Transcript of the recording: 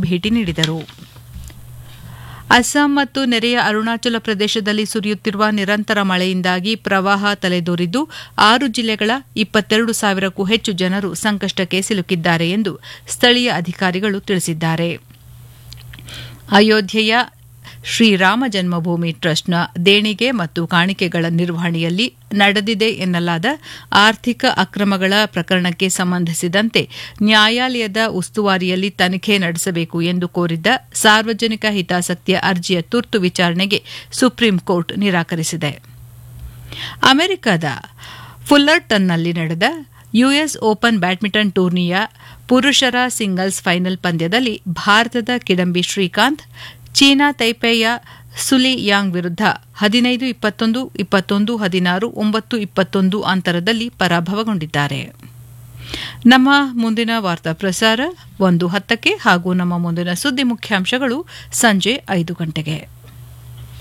ಭೇಟಿ ನೀಡಿದರು ಅಸ್ಸಾಂ ಮತ್ತು ನೆರೆಯ ಅರುಣಾಚಲ ಪ್ರದೇಶದಲ್ಲಿ ಸುರಿಯುತ್ತಿರುವ ನಿರಂತರ ಮಳೆಯಿಂದಾಗಿ ಪ್ರವಾಹ ತಲೆದೋರಿದ್ದು ಆರು ಜಿಲ್ಲೆಗಳ ಇಪ್ಪತ್ತೆರಡು ಸಾವಿರಕ್ಕೂ ಹೆಚ್ಚು ಜನರು ಸಂಕಷ್ಟಕ್ಕೆ ಸಿಲುಕಿದ್ದಾರೆ ಎಂದು ಸ್ಥಳೀಯ ಅಧಿಕಾರಿಗಳು ತಿಳಿಸಿದ್ದಾರೆ ಅಯೋಧ್ಯೆಯ ಶ್ರೀರಾಮ ಜನ್ಮಭೂಮಿ ಟ್ರಸ್ಟ್ನ ದೇಣಿಗೆ ಮತ್ತು ಕಾಣಿಕೆಗಳ ನಿರ್ವಹಣೆಯಲ್ಲಿ ನಡೆದಿದೆ ಎನ್ನಲಾದ ಆರ್ಥಿಕ ಅಕ್ರಮಗಳ ಪ್ರಕರಣಕ್ಕೆ ಸಂಬಂಧಿಸಿದಂತೆ ನ್ಯಾಯಾಲಯದ ಉಸ್ತುವಾರಿಯಲ್ಲಿ ತನಿಖೆ ನಡೆಸಬೇಕು ಎಂದು ಕೋರಿದ್ದ ಸಾರ್ವಜನಿಕ ಹಿತಾಸಕ್ತಿಯ ಅರ್ಜಿಯ ತುರ್ತು ವಿಚಾರಣೆಗೆ ಸುಪ್ರೀಂ ಕೋರ್ಟ್ ನಿರಾಕರಿಸಿದೆ ಅಮೆರಿಕದ ಫುಲ್ಲರ್ಟನ್ನಲ್ಲಿ ನಡೆದ ಯುಎಸ್ ಓಪನ್ ಬ್ಯಾಡ್ಮಿಂಟನ್ ಟೂರ್ನಿಯ ಪುರುಷರ ಸಿಂಗಲ್ಸ್ ಫೈನಲ್ ಪಂದ್ಯದಲ್ಲಿ ಭಾರತದ ಕಿಡಂಬಿ ಶ್ರೀಕಾಂತ್ ಚೀನಾ ತೈಪೆಯ ಸುಲಿ ಯಾಂಗ್ ವಿರುದ್ಧ ಹದಿನೈದು ಇಪ್ಪತ್ತೊಂದು ಇಪ್ಪತ್ತೊಂದು ಹದಿನಾರು ಒಂಬತ್ತು ಇಪ್ಪತ್ತೊಂದು ಅಂತರದಲ್ಲಿ ಪರಾಭವಗೊಂಡಿದ್ದಾರೆ ನಮ್ಮ ಮುಂದಿನ ವಾರ್ತಾ ಪ್ರಸಾರ ಒಂದು ಹತ್ತಕ್ಕೆ ಹಾಗೂ ನಮ್ಮ ಮುಂದಿನ ಸುದ್ದಿ ಮುಖ್ಯಾಂಶಗಳು ಸಂಜೆ ಐದು ಗಂಟೆಗೆ